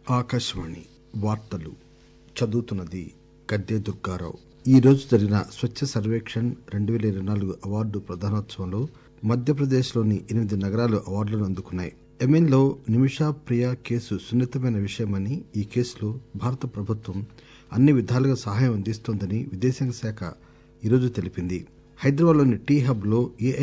ఆకాశవాణి వార్తలు చదువుతున్నది గద్దె దుర్గారావు ఈ రోజు జరిగిన స్వచ్ఛ సర్వేక్షణ్ రెండు పేల ఇరవై నాలుగు అవార్డు ప్రదానోత్సవంలో మధ్యప్రదేశ్లోని ఎనిమిది నగరాలు అవార్డులను అందుకున్నాయి యెమెన్లో నిమిషా ప్రియా కేసు సున్నితమైన విషయమని ఈ కేసులో భారత ప్రభుత్వం అన్ని విధాలుగా సహాయం అందిస్తోందని విదేశాంగ శాఖ ఈరోజు తెలిపింది హైదరాబాద్లోని టీ హబ్లో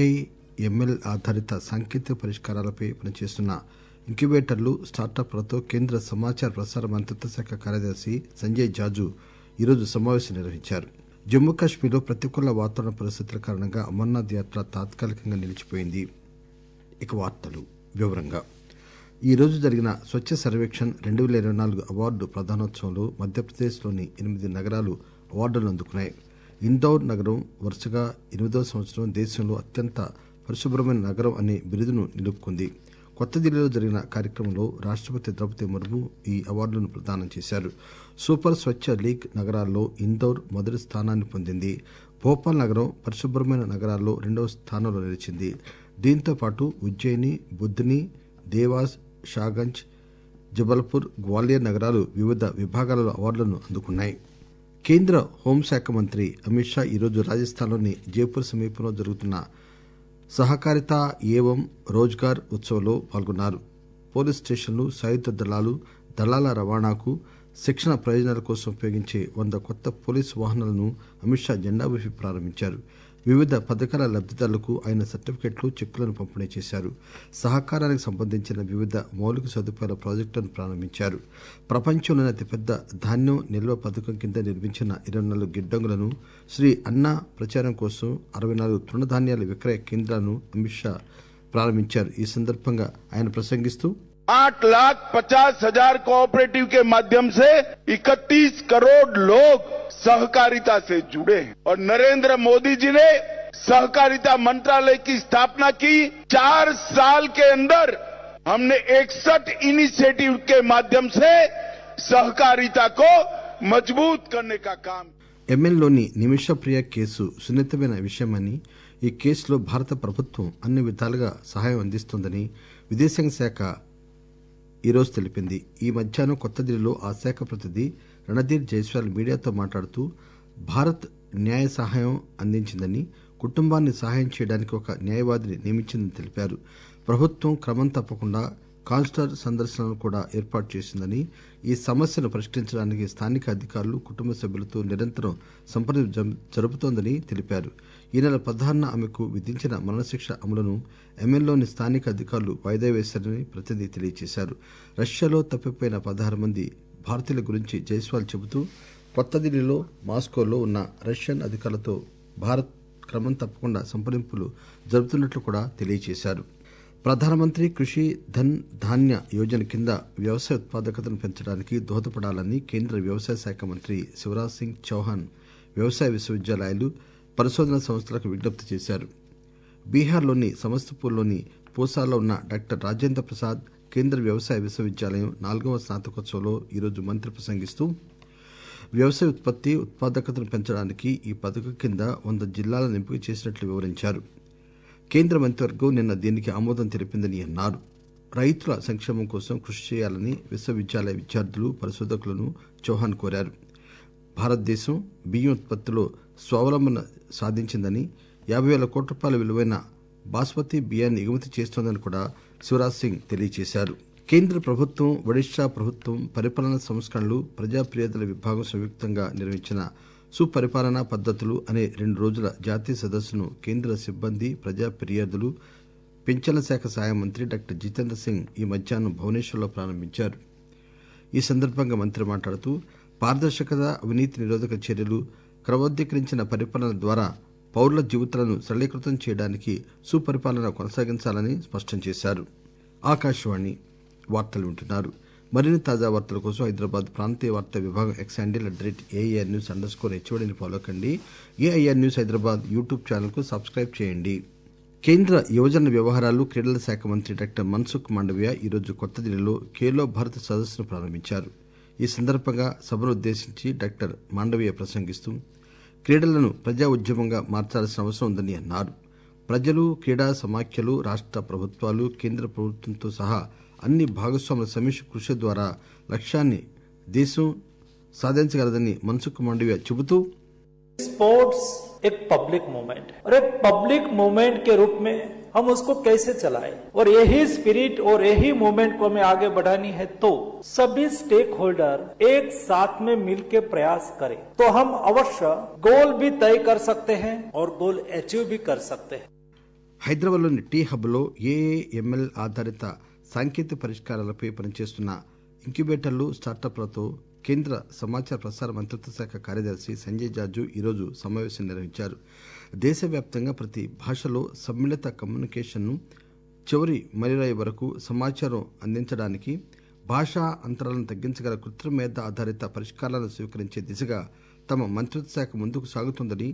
ఏఐఎంఎల్ ఆధారిత సాంకేతిక పరిష్కారాలపై పనిచేస్తున్న ఇంక్యుబేటర్లు స్టార్టప్లతో కేంద్ర సమాచార ప్రసార మంత్రిత్వ శాఖ కార్యదర్శి సంజయ్ జాజు ఈరోజు సమావేశం నిర్వహించారు జమ్మూ కశ్మీర్లో ప్రతికూల వాతావరణ పరిస్థితుల కారణంగా అమర్నాథ్ యాత్ర తాత్కాలికంగా నిలిచిపోయింది ఇక వార్తలు వివరంగా ఈ రోజు జరిగిన స్వచ్ఛ సర్వేక్షణ్ రెండు పేల ఇరవై నాలుగు అవార్డు ప్రదానోత్సవంలో మధ్యప్రదేశ్లోని ఎనిమిది నగరాలు అవార్డులను అందుకున్నాయి ఇందౌర్ నగరం వరుసగా ఎనిమిదవ సంవత్సరం దేశంలో అత్యంత పరిశుభ్రమైన నగరం అనే బిరుదును నిలుపుకుంది కొత్త ఢిల్లీలో జరిగిన కార్యక్రమంలో రాష్టపతి ద్రౌపది ముర్ము ఈ అవార్డులను ప్రదానం చేశారు సూపర్ స్వచ్ఛ లీగ్ నగరాల్లో ఇందౌర్ మొదటి స్థానాన్ని పొందింది భోపాల్ నగరం పరిశుభ్రమైన నగరాల్లో రెండవ స్థానంలో నిలిచింది దీంతో పాటు ఉజ్జయిని బుద్ని దేవాస్ షాగంజ్ జబల్పూర్ గ్వాలియర్ నగరాలు వివిధ విభాగాలలో అవార్డులను అందుకున్నాయి కేంద్ర హోంశాఖ మంత్రి అమిత్ షా ఈరోజు రాజస్థాన్లోని జైపూర్ సమీపంలో జరుగుతున్న సహకారిత ఏవం రోజ్గార్ ఉత్సవ్లో పాల్గొన్నారు పోలీస్ స్టేషన్లు సాయుధ దళాలు దళాల రవాణాకు శిక్షణ ప్రయోజనాల కోసం ఉపయోగించే వంద కొత్త పోలీసు వాహనాలను అమిత్ షా జెండా ఊపి ప్రారంభించారు వివిధ పథకాల లబ్దిదారులకు ఆయన సర్టిఫికెట్లు చెక్కులను పంపిణీ చేశారు సహకారానికి సంబంధించిన వివిధ మౌలిక సదుపాయాల ప్రాజెక్టులను ప్రారంభించారు ప్రపంచంలోని అతిపెద్ద ధాన్యం నిల్వ పథకం కింద నిర్మించిన ఇరవై నాలుగు గిడ్డంగులను శ్రీ అన్న ప్రచారం కోసం అరవై నాలుగు తృణధాన్యాల విక్రయ కేంద్రాలను అమిత్ షా ప్రారంభించారు ఈ సందర్భంగా ఆయన ప్రసంగిస్తూ आठ लाख पचास हजार कोऑपरेटिव के माध्यम से 31 करोड़ लोग सहकारिता से जुड़े हैं और नरेंद्र मोदी जी ने सहकारिता मंत्रालय की स्थापना की चार साल के अंदर हमने इकसठ इनिशिएटिव के माध्यम से सहकारिता को मजबूत करने का काम ఎమ్మెల్యేలోని నిమిషప్రియ కేసు సున్నితమైన విషయమని ఈ కేసులో భారత ప్రభుత్వం అన్ని విధాలుగా సహాయం అందిస్తోందని విదేశాంగ శాఖ ఈరోజు తెలిపింది ఈ మధ్యాహ్నం కొత్త ఢిల్లీలో ఆ శాఖ ప్రతినిధి రణధీర్ జైస్వాల్ మీడియాతో మాట్లాడుతూ భారత్ న్యాయ సహాయం అందించిందని కుటుంబాన్ని సహాయం చేయడానికి ఒక న్యాయవాదిని నియమించిందని తెలిపారు ప్రభుత్వం క్రమం తప్పకుండా కాన్సులర్ సందర్శనలను కూడా ఏర్పాటు చేసిందని ఈ సమస్యను పరిష్కరించడానికి స్థానిక అధికారులు కుటుంబ సభ్యులతో నిరంతరం సంప్రదింపులు జరుపుతోందని తెలిపారు ఈ నెల పదహారున ఆమెకు విధించిన మరణశిక్ష అమలును ఎమ్మెల్యేలోని స్థానిక అధికారులు వాయిదా వేశారని ప్రతినిధి తెలియజేశారు రష్యాలో తప్పిపోయిన పదహారు మంది భారతీయుల గురించి జైస్వాల్ చెబుతూ కొత్త ఢిల్లీలో మాస్కోలో ఉన్న రష్యన్ అధికారులతో భారత్ క్రమం తప్పకుండా సంప్రదింపులు జరుపుతున్నట్లు కూడా తెలియజేశారు ప్రధానమంత్రి కృషి ధన్ ధాన్య యోజన కింద వ్యవసాయ ఉత్పాదకతను పెంచడానికి దోహదపడాలని కేంద్ర వ్యవసాయ శాఖ మంత్రి శివరాజ్ సింగ్ చౌహాన్ వ్యవసాయ విశ్వవిద్యాలయాలు పరిశోధనా సంస్థలకు విజ్ఞప్తి చేశారు బీహార్లోని సమస్తపూర్లోని పూసాలో ఉన్న డాక్టర్ రాజేంద్ర ప్రసాద్ కేంద్ర వ్యవసాయ విశ్వవిద్యాలయం నాలుగవ స్నాతకోత్సవంలో ఈరోజు మంత్రి ప్రసంగిస్తూ వ్యవసాయ ఉత్పత్తి ఉత్పాదకతను పెంచడానికి ఈ పథకం కింద వంద జిల్లాలను ఎంపిక చేసినట్లు వివరించారు కేంద్ర మంత్రివర్గం నిన్న దీనికి ఆమోదం తెలిపిందని అన్నారు రైతుల సంక్షేమం కోసం కృషి చేయాలని విశ్వవిద్యాలయ విద్యార్థులు పరిశోధకులను చౌహాన్ కోరారు భారతదేశం బియ్యం ఉత్పత్తిలో స్వావలంబన సాధించిందని యాభై వేల కోట్ల రూపాయల విలువైన బాస్మతి బియ్యాన్ని ఎగుమతి చేస్తోందని కూడా శివరాజ్ సింగ్ తెలియజేశారు కేంద్ర ప్రభుత్వం ఒడిశా ప్రభుత్వం పరిపాలనా సంస్కరణలు ప్రజాప్రియతల విభాగం సంయుక్తంగా నిర్వహించిన సుపరిపాలనా పద్దతులు అనే రెండు రోజుల జాతీయ సదస్సును కేంద్ర సిబ్బంది ప్రజా ఫిర్యాదులు పింఛన్ల శాఖ సహాయ మంత్రి డాక్టర్ జితేంద్ర సింగ్ ఈ మధ్యాహ్నం భువనేశ్వర్లో ప్రారంభించారు ఈ సందర్భంగా మంత్రి మాట్లాడుతూ పారదర్శకత అవినీతి నిరోధక చర్యలు క్రమబద్దీకరించిన పరిపాలన ద్వారా పౌరుల జీవితాలను సరళీకృతం చేయడానికి సుపరిపాలన కొనసాగించాలని స్పష్టం చేశారు ఆకాశవాణి వార్తలు వింటున్నారు మరిన్ని తాజా వార్తల కోసం హైదరాబాద్ ప్రాంతీయ వార్తా విభాగం X handle at rate AIR news underscore హెచ్ఓడిని ఫాలో కండి AIR news Hyderabad YouTube channel కు సబ్స్క్రైబ్ చేయండి కేంద్ర యువజన వ్యవహారాలు క్రీడల శాఖ మంత్రి డాక్టర్ మన్సుఖ్ మాండవ్య ఈరోజు కొత్త ఢిల్లీలో ఖేలో భారత్ సదస్సును ప్రారంభించారు ఈ సందర్భంగా సభను ఉద్దేశించి డాక్టర్ మాండవ్య ప్రసంగిస్తూ క్రీడలను ప్రజా ఉద్యమంగా మార్చాల్సిన అవసరం ఉందని అన్నారు ప్రజలు క్రీడా సమాఖ్యలు రాష్ట ప్రభుత్వాలు కేంద్ర ప్రభుత్వంతో సహా అన్ని భాగస్వాముల సమిష్టి కృషి ద్వారా లక్ష్యాన్ని దేశం సాధించగలదని మన్సుఖ్ మాండవ్య చెబుతూ स्पोर्ट्स एक पब्लिक मूवमेंट है और एक पब्लिक मूवमेंट के रूप में हम उसको कैसे चलाएं और यही स्पिरिट और यही मूवमेंट को हमें आगे बढ़ानी है तो सभी स्टेक होल्डर एक साथ में मिलकर प्रयास करें तो हम अवश्य गोल भी तय कर सकते हैं और गोल अचीव भी कर सकते हैं హైదరాబాద్లోని టీ హబ్లో ఏఏఎంఎల్ ఆధారిత సాంకేతిక పరిష్కారాలపై పనిచేస్తున్న ఇంక్యుబేటర్లు స్టార్టప్లతో కేంద్ర సమాచార ప్రసార మంత్రిత్వ శాఖ కార్యదర్శి సంజయ్ జాజు ఈరోజు సమావేశం నిర్వహించారు దేశవ్యాప్తంగా ప్రతి భాషలో సమ్మిళిత కమ్యూనికేషన్ను చివరి మైలురాయి వరకు సమాచారం అందించడానికి భాషా అంతరాలను తగ్గించగల కృత్రిమ మేధ ఆధారిత పరిష్కారాలను స్వీకరించే దిశగా తమ మంత్రిత్వ శాఖ ముందుకు సాగుతోందని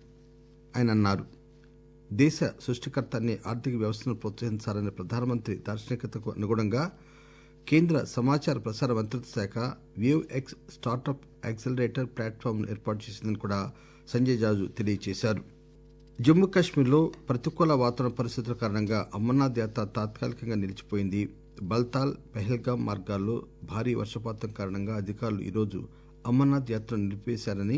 ఆయన అన్నారు దేశ సృష్టికర్త అనే ఆర్థిక వ్యవస్థను ప్రోత్సహించాలనే ప్రధానమంత్రి దార్శనికతకు అనుగుణంగా కేంద్ర సమాచార ప్రసార మంత్రిత్వ శాఖ wave X startup accelerator platform ఏర్పాటు చేసిందని కూడా సంజయ్ జాజు తెలియజేశారు జమ్మూ కాశ్మీర్లో ప్రతికూల వాతావరణ పరిస్థితుల కారణంగా అమర్నాథ్ యాత్ర తాత్కాలికంగా నిలిచిపోయింది బల్తాల్ పెహల్గాం మార్గాల్లో భారీ వర్షపాతం కారణంగా అధికారులు ఈరోజు అమర్నాథ్ యాత్రను నిలిపివేశారని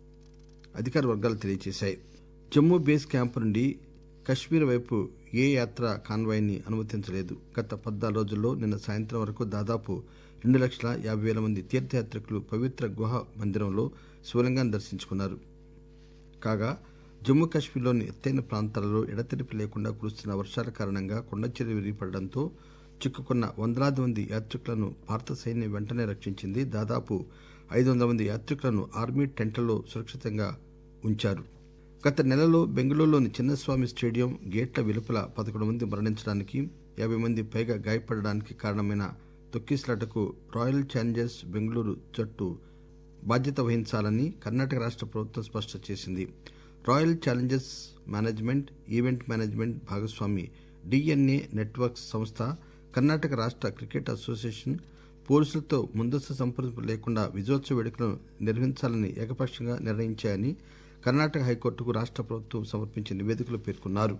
అధికార వర్గాలు తెలియజేశాయి జమ్మూ బేస్ క్యాంపు నుండి కశ్మీర్ వైపు ఏ యాత్ర కాన్వాయ్ని అనుమతించలేదు గత పద్నాలుగు రోజుల్లో నిన్న సాయంత్రం వరకు దాదాపు రెండు లక్షల యాభై వేల మంది తీర్థయాత్రికులు పవిత్ర గుహ మందిరంలో శివలింగాన్ని దర్శించుకున్నారు కాగా జమ్మూ కాశ్మీర్లోని ఎత్తైన ప్రాంతాలలో ఎడతెరిపి లేకుండా కురుస్తున్న వర్షాల కారణంగా కొండచర్య విరిగిపడడంతో చిక్కుకున్న వందలాది మంది యాత్రికులను భారత సైన్యం వెంటనే రక్షించింది దాదాపు ఐదు వందల మంది యాత్రికులను ఆర్మీ టెంట్లలో సురక్షితంగా ఉంచారు గత నెలలో బెంగళూరులోని చిన్నస్వామి స్టేడియం గేట్ల వెలుపల పదకొండు మంది మరణించడానికి యాభై మంది పైగా గాయపడడానికి కారణమైన తొక్కిసలాటకు రాయల్ ఛాలెంజర్స్ బెంగళూరు జట్టు బాధ్యత వహించాలని కర్ణాటక రాష్ట ప్రభుత్వం స్పష్టం చేసింది Royal Challengers management event management భాగస్వామి డిఎన్ఏ నెట్వర్క్స్ సంస్థ కర్ణాటక రాష్ట క్రికెట్ అసోసియేషన్ పోలీసులతో ముందస్తు సంప్రదింపులు లేకుండా విజయోత్సవ వేడుకలను నిర్వహించాలని ఏకపక్షంగా నిర్ణయించాయని కర్ణాటక హైకోర్టుకు రాష్ట ప్రభుత్వం సమర్పించిన నివేదికలో పేర్కొన్నారు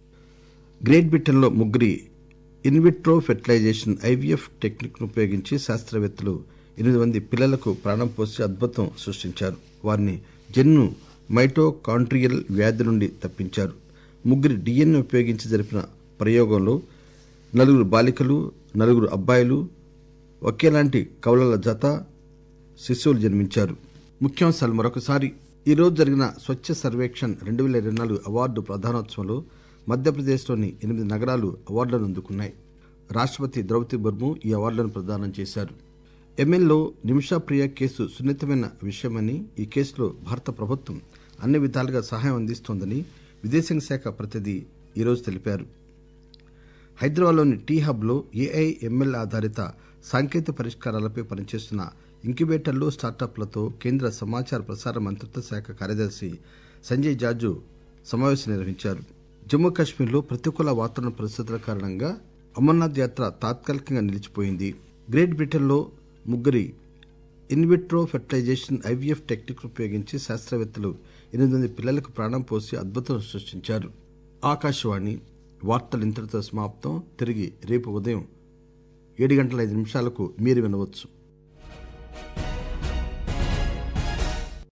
గ్రేట్ బ్రిటన్లో ముగ్గురి ఇన్విట్రో ఫెర్టిలైజేషన్ ఐవీఎఫ్ టెక్నిక్ ను ఉపయోగించి శాస్త్రవేత్తలు ఎనిమిది మంది పిల్లలకు ప్రాణం పోసి అద్భుతం సృష్టించారు వారిని జన్ను మైటోకాండ్రియల్ వ్యాధి నుండి తప్పించారు ముగ్గురి డిఎన్ఏ ఉపయోగించి జరిపిన ప్రయోగంలో నలుగురు బాలికలు నలుగురు అబ్బాయిలు ఒకేలాంటి కవలల జత శిశువులు జన్మించారు ముఖ్యాంశాలు మరొకసారి ఈ రోజు జరిగిన స్వచ్ఛ సర్వేక్షణ్ రెండు వేల ఇరవై నాలుగు అవార్డు ప్రధానోత్సవంలో మధ్యప్రదేశ్లోని ఎనిమిది నగరాలు అవార్డులను అందుకున్నాయి రాష్టపతి ద్రౌపది ముర్ము ఈ అవార్డులను ప్రదానం చేశారు ఎమ్మెల్యేలో నిమిషాప్రియ కేసు సున్నితమైన విషయమని ఈ కేసులో భారత ప్రభుత్వం అన్ని విధాలుగా సహాయం అందిస్తోందని విదేశాంగ శాఖ ప్రతినిధి ఈరోజు తెలిపారు హైదరాబాద్లోని టీ హబ్లో ఏఐఎంఎల్ ఆధారిత సాంకేతిక పరిష్కారాలపై పనిచేస్తున్న ఇంక్యుబేటర్లు స్టార్టప్లతో కేంద్ర సమాచార ప్రసార మంత్రిత్వ శాఖ కార్యదర్శి సంజయ్ జాజు సమావేశం నిర్వహించారు జమ్మూ కాశ్మీర్లో ప్రతికూల వాతావరణ పరిస్థితుల కారణంగా అమర్నాథ్ యాత్ర తాత్కాలికంగా నిలిచిపోయింది గ్రేట్ బ్రిటన్లో ముగ్గురి ఇన్విట్రో ఫెర్టిలైజేషన్ ఐవీఎఫ్ టెక్నిక్ ఉపయోగించి శాస్త్రవేత్తలు ఎనిమిది మంది పిల్లలకు ప్రాణం పోసి అద్భుతం సృష్టించారు ఆకాశవాణి వార్తలు ఇంతటితో సమాప్తం తిరిగి రేపు ఉదయం ఏడు గంటల ఐదు నిమిషాలకు మీరు వినవచ్చు